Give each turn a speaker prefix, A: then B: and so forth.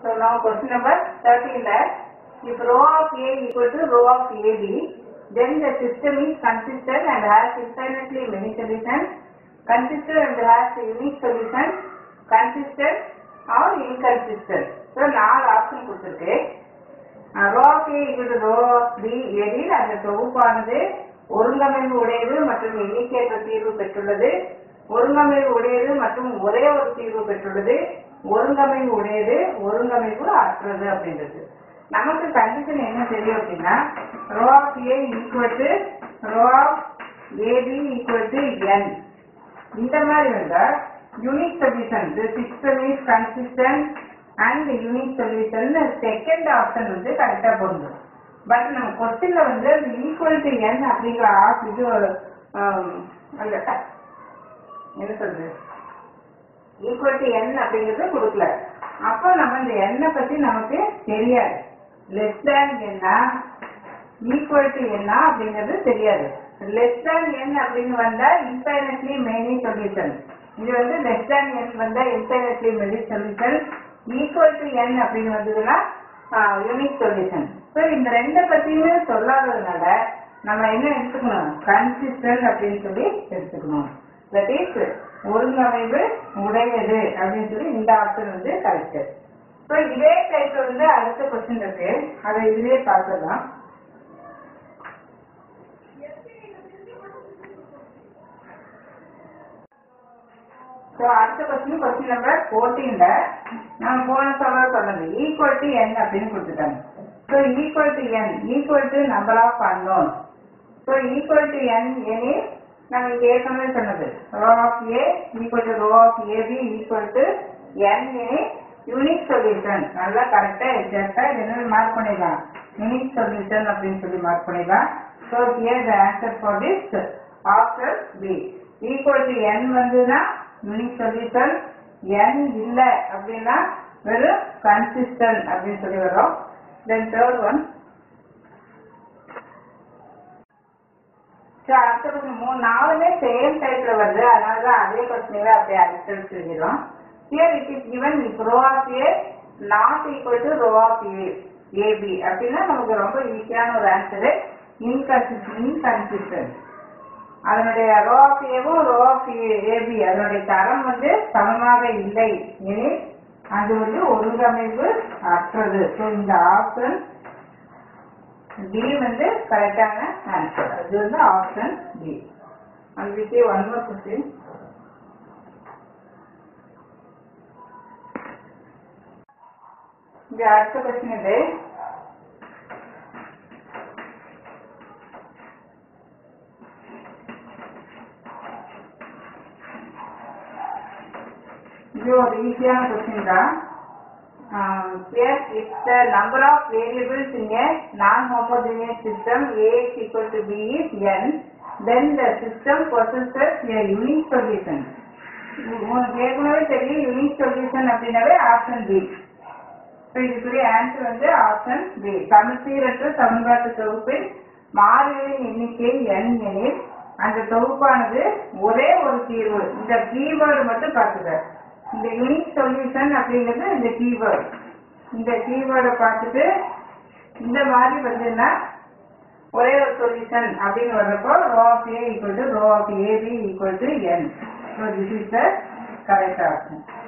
A: So now question number 13 that if rho of A equal to rho of AB, then the system is consistent and has infinitely many solutions, consistent and has unique solution, consistent or inconsistent. So நாலு option கொடுத்துருக்கு rho of A equal to rho of B எனில் அந்த தொகுப்பானது ஒருங்கமைவு உடையது மற்றும் எண்ணிக்கையற்ற தீர்வு பெற்றுள்ளது ஒருங்கமைவு உடையது மற்றும் ஒரே ஒரு தீர்வு பெற்றுள்ளது ஒருங்கமைவு உடையது ஒருங்கமைவு அற்றது அப்படின்றது நமக்கு கண்டிஷன் என்ன தெரியும் அப்படின்னா rho of A equal to rho of AB equal to n இந்த மாதிரி வந்தா unique solution the system is consistent and unique solution second option வந்து கரெக்டா பொருந்தும் பட் நம்ம கொஸ்டின்ல வந்து அந்த ஈக்குவல் டு என் அப்படிங்கிற ஆப் இது ஆம், அந்த என்ன சொல்றது ஈக்குவல் டு என் அப்படிங்கறது கொடுக்கல அப்போ நம்ம இந்த எண்ணை பத்தி நமக்கு தெரியாது லெஸ் தேன் என்ன ஈக்குவல் டு என்ன அப்படிங்கிறது தெரியாது லெஸ் தேன் என் அப்படின்னு வந்தா இன்ஃபைனட்லி மெனி சொல்யூஷன் இது வந்து லெஸ் தேன் என் வந்தா infinitely many solution equal to n அப்படின்னு வந்ததுன்னா யூனிக் சொல்யூஷன் ஸோ இந்த ரெண்டை பத்தியுமே சொல்லாததுனால நம்ம என்ன எடுத்துக்கணும் கன்சிஸ்டன்ட் அப்படின்னு சொல்லி எடுத்துக்கணும் தட் இஸ் ஒருங்கமைவு உடையது அப்படின்னு சொல்லி இந்த ஆப்ஷன் வந்து கரெக்ட் ஸோ இதே டைப்ல வந்து அடுத்த கொஸ்டின் இருக்கு அதை இதுலயே பார்த்துடலாம் ஸோ அடுத்த கொஸ்டின் கொஸ்டின் நம்பர் ஃபோர்டீன்ல நம்ம போன சொல்ல சொன்னது ஈக்குவல் டு என் அப்படின்னு கொடுத்துட்டாங்க so equal to n equal to number of unknown so equal to n எனில் நம்ம இங்க ஏற்கனவே சொன்னது rho of A equal to rho of AB equal to n எனில் யூனிக் சொல்யூஷன் நல்லா கரெக்டா எக்ஸாக்டா என்ன மார்க் பண்ணிடலாம் யூனிக் சொல்யூஷன் அப்படின்னு சொல்லி மார்க் பண்ணிடலாம் so here the answer for this option B equal to n வந்துன்னா யூனிக் சொல்யூஷன் என் இல்லை அப்படின்னா வெறும் கன்சிஸ்டன்ட் அப்படின்னு சொல்லி வரும் தென் தேர்ட் ஒன் ஸோ அடுத்த கொஸ்டின் மூணு நாலுமே சேம் டைப்ல வருது அதனால தான் அதே கொஸ்டினே அப்படியே அடுத்து சொல்லிடுறோம் here it is given if rho of A not equal to rho of A AB அப்படின்னா நமக்கு ரொம்ப ஈஸியான ஒரு ஆன்சரு இன்கன்சிஸ்ட் இன்கன்சிஸ்டன்ட் அதனுடைய ரோ ஆஃப் ஏவும் ரோ ஆஃப் ஏபி அதனுடைய தரம் வந்து சமமாக இல்லை எனில் அது வந்து ஒருங்கமைவு அற்றது ஸோ இந்த ஆப்ஷன் டி வந்து கரெக்டான ஆன்சர் அது வந்து option D and we say one more question இங்க அடுத்த கொஸ்டின் இது இது ஒரு ஈஸியான கொஸ்டின் தான் here if the number of variables in a non-homogeneous system A is equal to B is n, then the system possesses a unique solution. உங்களுக்கு ஏற்கனவே தெரியும் யூனிக் சொல்யூஷன் அப்படின்னாவே ஆப்ஷன் பி இப்போ இதுக்குரிய ஆன்சர் வந்து ஆப்ஷன் பி சமச்சீரற்ற சமன்பாட்டு தொகுப்பின் மாறிகளின் எண்ணிக்கை n எனில் அந்த தொகுப்பானது ஒரே ஒரு தீர்வு இந்த கீவேர்டு மட்டும் பார்த்துக்க இந்த யூனிக் சொல்யூஷன் அப்படிங்கிறது இந்த கீவேர்டு இந்த கீவேர்டை பார்த்துட்டு இந்த மாதிரி வந்ததுன்னா ஒரே ஒரு சொல்யூஷன் அப்படின்னு வர்றப்போ rho of A equal to rho of AB equal to n so this is the correct option